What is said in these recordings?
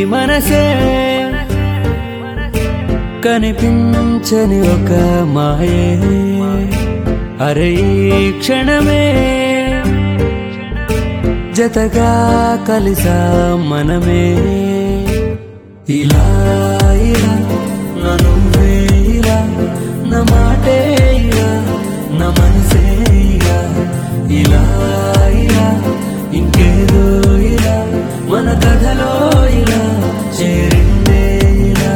మనసే కనిపించని ఒక మాయే అరే ఈ క్షణమే జతగా కలిసా మనమే ఇలా ఇలా నా నువ్వే ఇలా నా మాటే ఇలా నా మనసే ఇలా ఇలా ఇలా ఇంకేదో ఇలా మన కథలో ఇలా చేరిందే ఇలా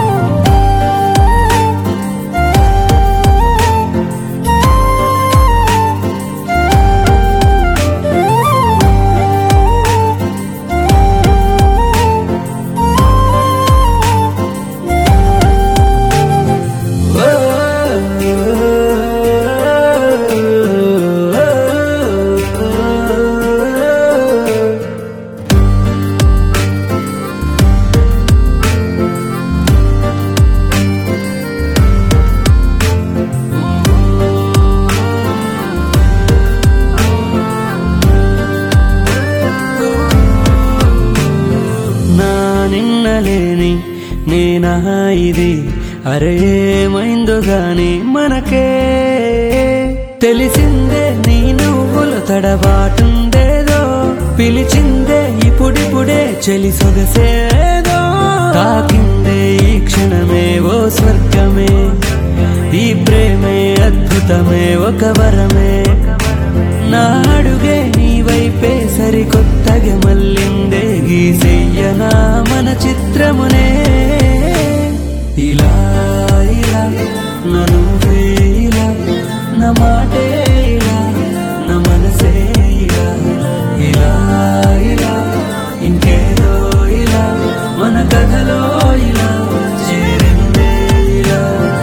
నా నిన్నలేని నేనా ఇది అరే ఏమైందో గాని మనకే తెలిసిందే నీ నువ్వులు తడబాటుండేదో పిలిచిందే ఇప్పుడిప్పుడే చెలి సొగసేదో తాకిందే ఈ క్షణమే ఓ స్వర్గమే ఈ ప్రేమే అద్భుతమే ఒక వరమే నా అడుగే నీ వైపే సరికొత్తగా మళ్ళిందే గీసెయ్యనా మన చిత్రమునే ఇలా ఇలా నా నువ్వే ఇలా నా మాటే ఇలా నా మనసే ఇలా ఇలా ఇలా ఇంకేదో ఇలా మన కథలో ఇలా చేరిందే ఇలా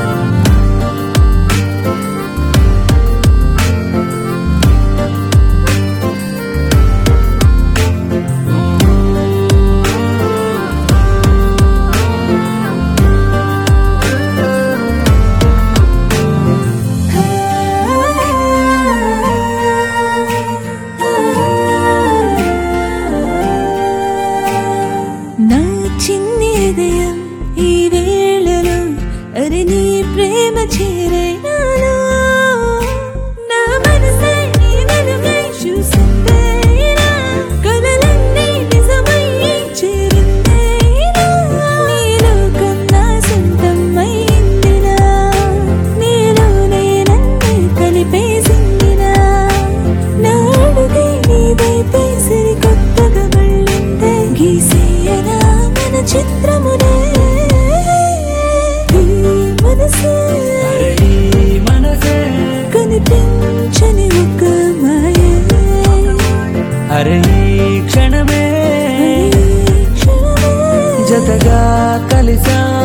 నా చిన్ని హృదయం ఈ వేళలో అరే నీ ప్రేమ చేరే నాలో నా మనసే నీ వెలుగై చూసిందేరా కలలన్నీ నిజమయ్యి చేరిందేరా నీ లోకం నా సొంతమైందిరా నీలోనే నన్ను కలిపేసిందిరా నా అడుగే నీ వైపే సరికొత్తగా మళ్ళిందే గీసేయనా మన చిత్రమునే ఈ మనసే అరే ఈ మనసే కనిపించని ఒక మాయే అరే ఈ క్షణమే ఈ క్షణమే జతగా కలిసా